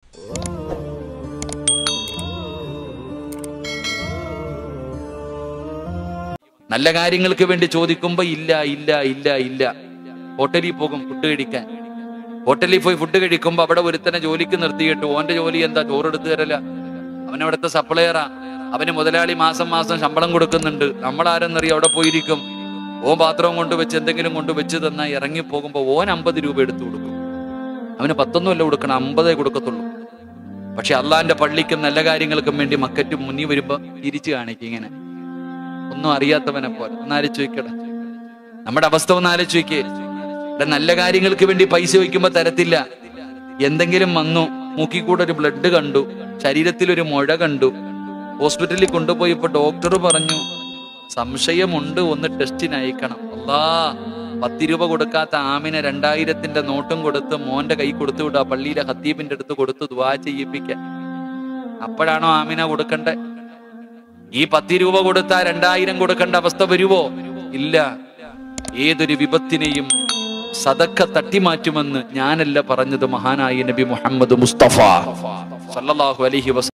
നല്ല കാര്യങ്ങൾക്ക് വേണ്ടി ചോദിക്കുമ്പോ ഇല്ല ഇല്ല ഇല്ല ഇല്ല ഹോട്ടലിൽ പോകും ഫുഡ് കഴിക്കാൻ ഹോട്ടലിൽ പോയി ഫുഡ് കഴിക്കുമ്പോ അവിടെ ഒരുത്തനെ ജോലിക്ക് നിർത്തിയിട്ട് ഓന്റെ ജോലി എന്താ ചോറെടുത്ത് തരല അവൻ അവിടുത്തെ സപ്ലയറാ അവന് മുതലാളി മാസം മാസം ശമ്പളം കൊടുക്കുന്നുണ്ട് നമ്മൾ ആരെന്നറിയാം അവിടെ പോയിരിക്കും ഓൻ പാത്രം കൊണ്ട് വെച്ച് എന്തെങ്കിലും കൊണ്ട് വെച്ച് തന്നാൽ ഇറങ്ങി പോകുമ്പോ ഓൻ അമ്പത് രൂപ എടുത്തു കൊടുക്കും അവന് പത്തൊന്നുമല്ല കൊടുക്കണം അമ്പതേ കൊടുക്കത്തുള്ളൂ പക്ഷെ അള്ളാന്റെ പള്ളിക്കും നല്ല കാര്യങ്ങൾക്കും വേണ്ടി മക്കറ്റ് മുന്നിൽ വരുമ്പോ തിരിച്ചു കാണിക്കും ഇങ്ങനെ ഒന്നും അറിയാത്തവനെ പോലെ ഒന്ന് ആലോചിച്ച് നോക്കട്ടെ നമ്മുടെ അവസ്ഥ ഒന്ന് ആലോചിച്ച് നോക്കിയേ ഇവിടെ നല്ല കാര്യങ്ങൾക്ക് വേണ്ടി പൈസ വയ്ക്കുമ്പോ തരത്തില്ല എന്തെങ്കിലും വന്നു മൂക്കിൽ കൂടെ ഒരു ബ്ലഡ് കണ്ടു ശരീരത്തിൽ ഒരു മുഴ കണ്ടു ഹോസ്പിറ്റലിൽ കൊണ്ടുപോയപ്പോ ഡോക്ടർ പറഞ്ഞു സംശയമുണ്ട് ഒന്ന് ടെസ്റ്റിന് അയക്കണം അല്ലാ പത്ത് രൂപ കൊടുക്കാത്ത ആമിനെ രണ്ടായിരത്തിന്റെ നോട്ടും കൊടുത്ത് മോന്റെ കൈ കൊടുത്തു വിടുക പള്ളിയിലെ ഹത്തീബിന്റെ അടുത്ത് കൊടുത്ത് ദ്വാ ചെയ്യിപ്പിക്കാൻ അപ്പോഴാണോ ആമിന കൊടുക്കണ്ടേ ഈ പത്ത് രൂപ കൊടുത്താ രണ്ടായിരം കൊടുക്കേണ്ട അവസ്ഥ വരുവോ ഇല്ല ഏതൊരു വിപത്തിനെയും സദക്ക തട്ടിമാറ്റുമെന്ന് ഞാനല്ല പറഞ്ഞത് മഹാനായ നബി മുഹമ്മദ് മുസ്തഫ സല്ലല്ലാഹു അലൈഹി വസല്ലം